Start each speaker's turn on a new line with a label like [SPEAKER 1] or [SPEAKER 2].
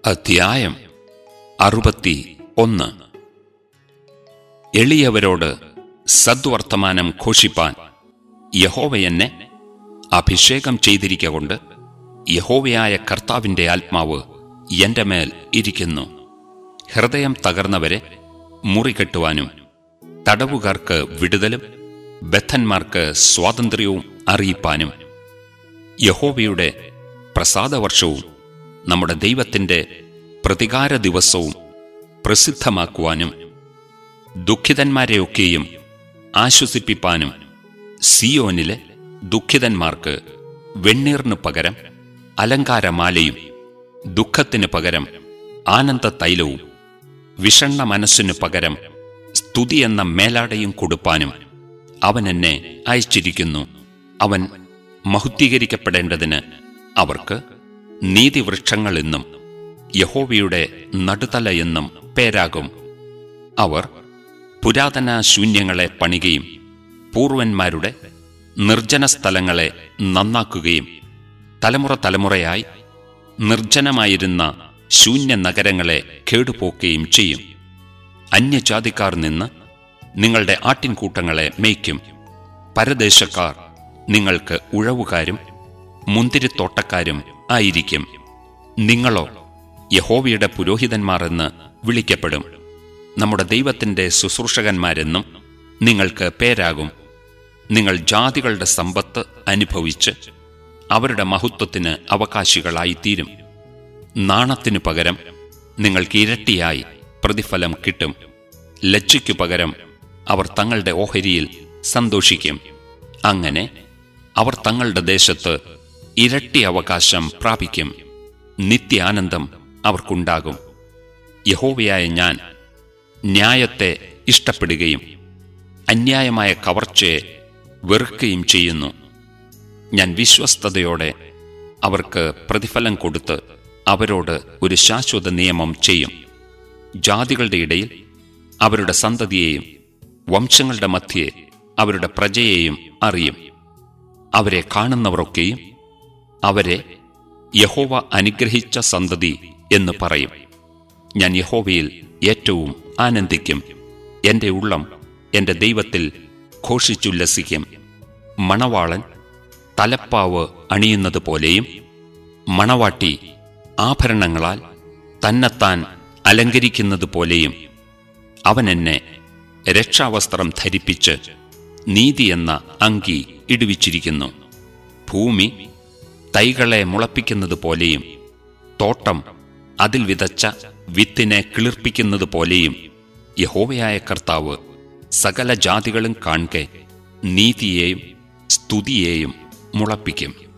[SPEAKER 1] അധ്യായം അറുപത്തി ഒന്ന് എളിയവരോട് സദ്വർത്തമാനം ഘോഷിപ്പാൻ യഹോവ എന്നെ അഭിഷേകം ചെയ്തിരിക്കൊണ്ട് യഹോവയായ കർത്താവിന്റെ ആത്മാവ് എന്റെ മേൽ ഇരിക്കുന്നു ഹൃദയം തകർന്നവരെ മുറികെട്ടുവാനും തടവുകാർക്ക് വിടുതലും ബദ്ധന്മാർക്ക് സ്വാതന്ത്ര്യവും അറിയിപ്പാനും യഹോവയുടെ പ്രസാദവർഷവും നമ്മുടെ ദൈവത്തിന്റെ പ്രതികാര ദിവസവും പ്രസിദ്ധമാക്കുവാനും ദുഃഖിതന്മാരെയൊക്കെയും ആശ്വസിപ്പിപ്പാനും സിയോനിലെ ദുഃഖിതന്മാർക്ക് വെണ്ണീറിനു പകരം അലങ്കാരമാലയും ദുഃഖത്തിനു പകരം ആനന്ദ തൈലവും വിഷണ്ണ മനസ്സിനു പകരം സ്തുതി എന്ന മേലാടയും കൊടുപ്പാനും അവൻ എന്നെ അയച്ചിരിക്കുന്നു അവൻ മഹുദ്ധീകരിക്കപ്പെടേണ്ടതിന് അവർക്ക് നീതിവൃക്ഷങ്ങൾ എന്നും യഹോവയുടെ നടുതല എന്നും പേരാകും അവർ പുരാതന ശൂന്യങ്ങളെ പണികയും പൂർവന്മാരുടെ നിർജ്ജന സ്ഥലങ്ങളെ നന്നാക്കുകയും തലമുറ തലമുറയായി നിർജ്ജനമായിരുന്ന ശൂന്യ നഗരങ്ങളെ കേടുപോക്കുകയും ചെയ്യും അന്യജാതിക്കാർ നിന്ന് നിങ്ങളുടെ ആട്ടിൻകൂട്ടങ്ങളെ മേയ്ക്കും പരദേശക്കാർ നിങ്ങൾക്ക് ഉഴവുകാരും മുന്തിരിത്തോട്ടക്കാരും ആയിരിക്കും നിങ്ങളോ യഹോവയുടെ പുരോഹിതന്മാർ എന്ന് വിളിക്കപ്പെടും നമ്മുടെ ദൈവത്തിന്റെ ശുശ്രൂഷകന്മാരെന്നും നിങ്ങൾക്ക് പേരാകും നിങ്ങൾ ജാതികളുടെ സമ്പത്ത് അനുഭവിച്ച് അവരുടെ മഹത്വത്തിന് അവകാശികളായിത്തീരും നാണത്തിനു പകരം നിങ്ങൾക്ക് ഇരട്ടിയായി പ്രതിഫലം കിട്ടും ലജ്ജയ്ക്കു പകരം അവർ തങ്ങളുടെ ഓഹരിയിൽ സന്തോഷിക്കും അങ്ങനെ അവർ തങ്ങളുടെ ദേശത്ത് ഇരട്ടി അവകാശം പ്രാപിക്കും നിത്യാനന്ദം അവർക്കുണ്ടാകും യഹോവയായ ഞാൻ ന്യായത്തെ ഇഷ്ടപ്പെടുകയും അന്യായമായ കവർച്ചയെ വെറുക്കുകയും ചെയ്യുന്നു ഞാൻ വിശ്വസ്തയോടെ അവർക്ക് പ്രതിഫലം കൊടുത്ത് അവരോട് ഒരു ശാശ്വത നിയമം ചെയ്യും ജാതികളുടെ ഇടയിൽ അവരുടെ സന്തതിയെയും വംശങ്ങളുടെ മധ്യേ അവരുടെ പ്രജയെയും അറിയും അവരെ കാണുന്നവരൊക്കെയും അവരെ യഹോവ അനുഗ്രഹിച്ച സന്തതി എന്ന് പറയും ഞാൻ യഹോവയിൽ ഏറ്റവും ആനന്ദിക്കും എന്റെ ഉള്ളം എന്റെ ദൈവത്തിൽ ഘോഷിച്ചുല്ലസിക്കും മണവാളൻ തലപ്പാവ് അണിയുന്നത് പോലെയും മണവാട്ടി ആഭരണങ്ങളാൽ തന്നെത്താൻ അലങ്കരിക്കുന്നത് പോലെയും അവൻ എന്നെ രക്ഷാവസ്ത്രം ധരിപ്പിച്ച് നീതി എന്ന അങ്കി ഇടുവിച്ചിരിക്കുന്നു ഭൂമി തൈകളെ മുളപ്പിക്കുന്നത് പോലെയും തോട്ടം അതിൽ വിതച്ച വിത്തിനെ കിളിർപ്പിക്കുന്നത് പോലെയും യഹോവയായ കർത്താവ് സകല ജാതികളും കാൺകെ നീതിയെയും സ്തുതിയെയും മുളപ്പിക്കും